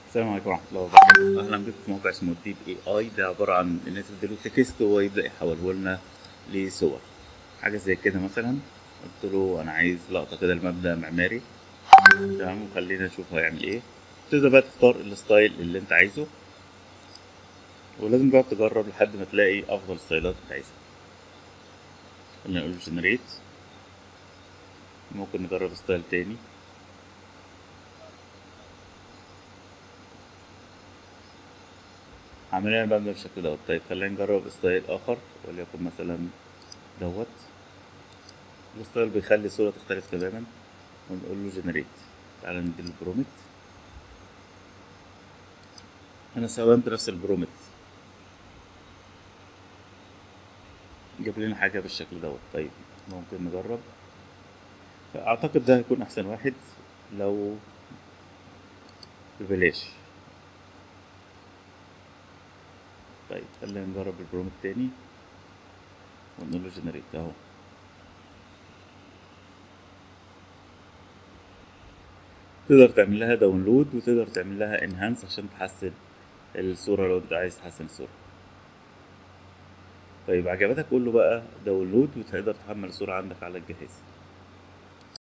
السلام عليكم ورحمة الله وبركاته أهلا بكم في موقع اسمه ديب اي اي ده عبارة عن إن أنت تديله تكست وهو يبدأ يحوله لنا لصور حاجة زي كده مثلا قلت له أنا عايز لقطة كده لمبنى معماري تمام وخلينا نشوف هيعمل إيه تبدأ بقى تختار الستايل اللي أنت عايزه ولازم تقعد تجرب لحد ما تلاقي أفضل ستايلات أنت عايزها خلينا نقول جنريت ممكن نجرب ستايل تاني عملنا بقى بالشكل دوت طيب خلينا نجرب ستايل اخر وليكن مثلا دوت الستايل بيخلي الصورة تختلف تماما ونقول له جنريت تعالى نديله البرومت انا استخدمت نفس البرومت جاب لنا حاجة بالشكل دوت طيب ممكن نجرب اعتقد ده هيكون احسن واحد لو ببلاش طيب خلينا نجرب البرومت تاني ونقول له جنريت اهو تقدر تعمل لها داونلود وتقدر تعمل لها انهانس عشان تحسن الصورة لو انت عايز تحسن الصورة طيب عجبتك قول له بقى داونلود وتقدر تحمل الصورة عندك على الجهاز